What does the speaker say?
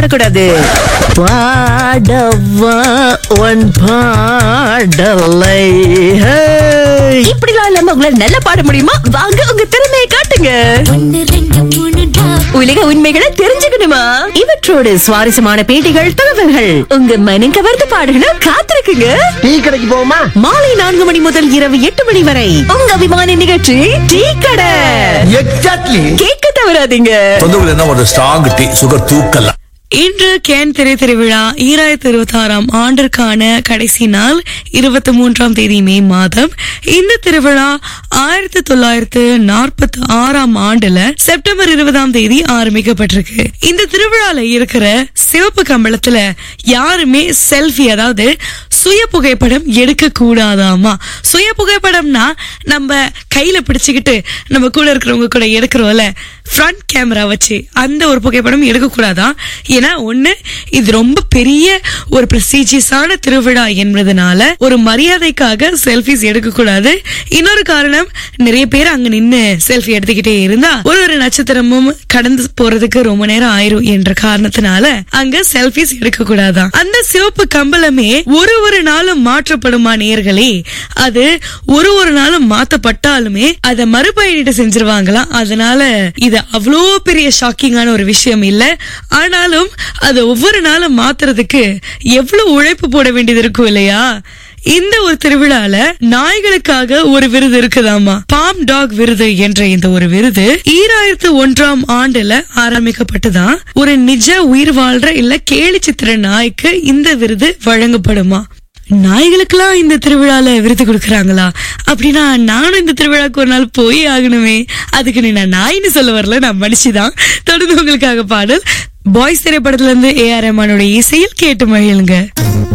பாடக்கூடாது பாடவா உன் பாடலை ஹே. இப்படிலாம் இல்லாம உங்களால நல்லா பாட முடியுமா வாங்க உங்க திறமையை காட்டுங்க உலக உண்மைகளை தெரிஞ்சுக்கணுமா இவற்றோடு சுவாரஸ்யமான பேட்டிகள் தகவல்கள் உங்க மனம் கவர்ந்து பாடணும் காத்திருக்குங்க டீ கடைக்கு போவோமா மாலை நான்கு மணி முதல் இரவு எட்டு மணி வரை உங்க அபிமான நிகழ்ச்சி டீ கடை எக்ஸாக்ட்லி கேட்க தவறாதீங்க தொந்தரவு என்ன ஒரு ஸ்ட்ராங் டீ சுகர் தூக்கல இன்று கேன் திரை திருவிழா ஈராயிரத்தி இருபத்தி ஆறாம் ஆண்டிற்கான கடைசி நாள் இருபத்தி மூன்றாம் தேதி மே மாதம் இந்த திருவிழா ஆயிரத்தி தொள்ளாயிரத்து நாற்பத்தி ஆறாம் ஆண்டுல செப்டம்பர் இருபதாம் தேதி ஆரம்பிக்கப்பட்டிருக்கு இந்த திருவிழால இருக்கிற சிவப்பு கம்பளத்துல யாருமே செல்ஃபி அதாவது சுய புகைப்படம் எடுக்க கூடாதாமா சுய புகைப்படம்னா நம்ம கையில பிடிச்சுக்கிட்டு நம்ம கூட இருக்கிறவங்க கூட எடுக்கிறோம்ல ஃப்ரண்ட் கேமரா வச்சு அந்த ஒரு புகைப்படம் எடுக்க கூடாதான் ஏன்னா ஒண்ணு இது ரொம்ப பெரிய ஒரு பிரஸ்டீஜியஸான திருவிழா என்பதனால ஒரு மரியாதைக்காக செல்ஃபிஸ் எடுக்க கூடாது இன்னொரு காரணம் நிறைய பேர் அங்க நின்னு செல்ஃபி எடுத்துக்கிட்டே இருந்தா ஒரு ஒரு நட்சத்திரமும் கடந்து போறதுக்கு ரொம்ப நேரம் ஆயிரும் என்ற காரணத்தினால அங்க செல்ஃபிஸ் எடுக்க கூடாதான் அந்த சிவப்பு கம்பளமே ஒரு ஒரு நாளும் மாற்றப்படுமா நேர்களே அது ஒரு ஒரு நாளும் மாத்தப்பட்டாலுமே அதை மறுபயணீடு செஞ்சிருவாங்களாம் அதனால இது அவ்வளோ பெரிய ஷாக்கிங்கான ஒரு விஷயம் இல்ல ஆனாலும் அதை ஒவ்வொரு நாளும் மாத்துறதுக்கு எவ்வளவு உழைப்பு போட வேண்டியது இருக்கும் இல்லையா இந்த ஒரு திருவிழால நாய்களுக்காக ஒரு விருது இருக்குதாமா பாம் டாக் விருது என்ற இந்த ஒரு விருது ஈராயிரத்து ஒன்றாம் ஆண்டுல ஆரம்பிக்கப்பட்டுதான் ஒரு நிஜ உயிர் வாழ்ற இல்ல கேலி சித்திர நாய்க்கு இந்த விருது வழங்கப்படுமா நாய்களுக்கெல்லாம் இந்த திருவிழால விருது கொடுக்கறாங்களா அப்படின்னா நானும் இந்த திருவிழாக்கு ஒரு நாள் போய் ஆகணுமே அதுக்கு நீ நான் நாயின்னு சொல்ல வரல நான் மனுஷிதான் தொடர்ந்து உங்களுக்காக பாடல் பாய்ஸ் திரைப்படத்துல இருந்து ஏ ஆர் ரஹ்மானோட இசையில் கேட்டு மகிழுங்க